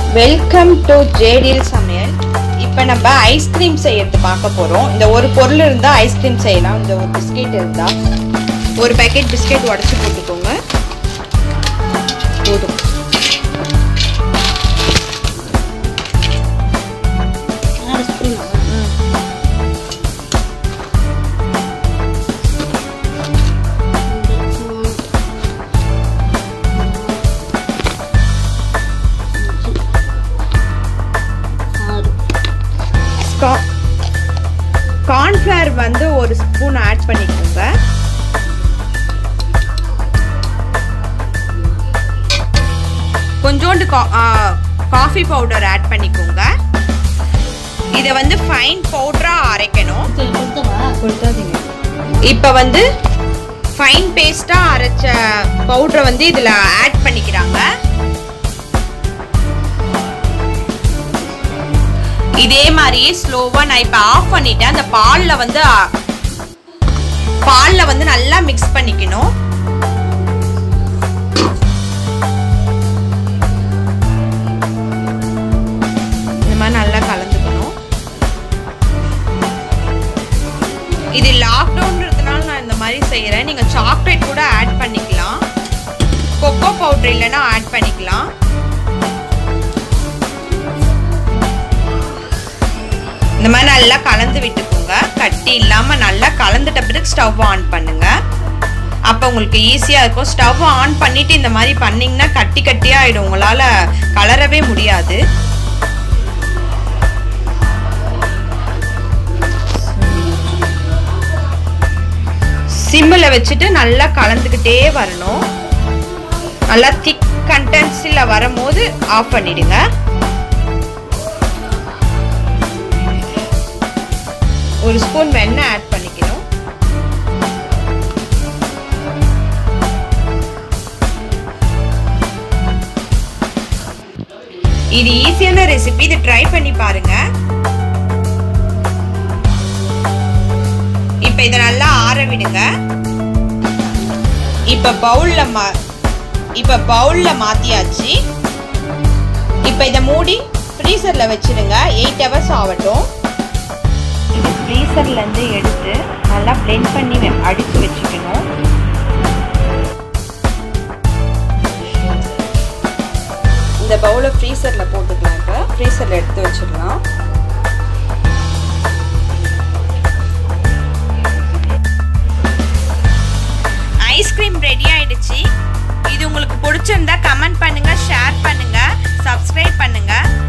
welcome to ஜேடில் சமையல் இப்போ நம்ம ஐஸ்கிரீம் செய்யறது பார்க்க போகிறோம் இந்த ஒரு பொருள் இருந்தால் ஐஸ்கிரீம் செய்யலாம் இந்த ஒரு பிஸ்கெட் இருந்தால் ஒரு பேக்கெட் பிஸ்கெட் உடச்சி போட்டுக்கோங்க போதும் கார்ன்ஃப்ளவர் வந்து ஒரு ஸ்பூன் ஆட் பண்ணிக்கோங்க கொஞ்சோண்டு காஃபி பவுடர் ஆட் பண்ணிக்கோங்க இதை வந்து ஃபைன் பவுடராக அரைக்கணும் இப்போ வந்து ஃபைன் பேஸ்ட்டாக அரைச்ச பவுடரை வந்து இதில் ஆட் பண்ணிக்கிறாங்க இதே மாதிரியே ஸ்லோவா நான் இப்ப ஆஃப் பண்ணிட்டேன் அந்த பால்ல வந்து பால்ல வந்து நல்லா மிக்ஸ் பண்ணிக்கணும் இந்த மாதிரி நல்லா கலந்துக்கணும் இது லாக்டவுன்றதுனால நான் இந்த மாதிரி செய்யறேன் நீங்க சாக்லேட் கூட ஆட் பண்ணிக்கலாம் கொக்கோ பவுடர் இல்லைன்னா ஆட் பண்ணிக்கலாம் இந்த மாதிரி நல்லா கலந்து விட்டுக்கோங்க கட்டி இல்லாமல் நல்லா கலந்துட்ட பிறகு ஸ்டவ் ஆன் பண்ணுங்க அப்போ உங்களுக்கு ஈஸியாக இருக்கும் ஸ்டவ் ஆன் பண்ணிட்டு இந்த மாதிரி பண்ணிங்கன்னா கட்டி கட்டியாக ஆகிடும் உங்களால் கலரவே முடியாது சிம்மில் வச்சுட்டு நல்லா கலந்துக்கிட்டே வரணும் நல்லா திக் கண்டென்ஸில் வரும்போது ஆஃப் பண்ணிடுங்க ஒரு ஸ்பூன் வெண்ணெய் ஆட் பண்ணிக்கணும் இது ஈஸியான ரெசிபி இது ட்ரை பண்ணி பாருங்க இப்போ இதை நல்லா ஆற விடுங்க இப்போ பவுல்ல மா இப்போ பவுல்ல மாத்தியாச்சு இப்போ இதை மூடி ஃப்ரீசர்ல வச்சிடுங்க எயிட் ஹவர்ஸ் ஆகட்டும் இது ஃப்ரீசர்லேருந்து எடுத்து நல்லா பிளெண்ட் பண்ணி அடித்து வச்சுக்கணும் இந்த பவுலை ஃப்ரீசரில் போட்டுக்கலாம் இப்போ ஃப்ரீசரில் எடுத்து வச்சிடலாம் ஐஸ்கிரீம் ரெடி ஆயிடுச்சு இது உங்களுக்கு பிடிச்சிருந்தா கமெண்ட் பண்ணுங்க ஷேர் பண்ணுங்க சப்ஸ்கிரைப் பண்ணுங்க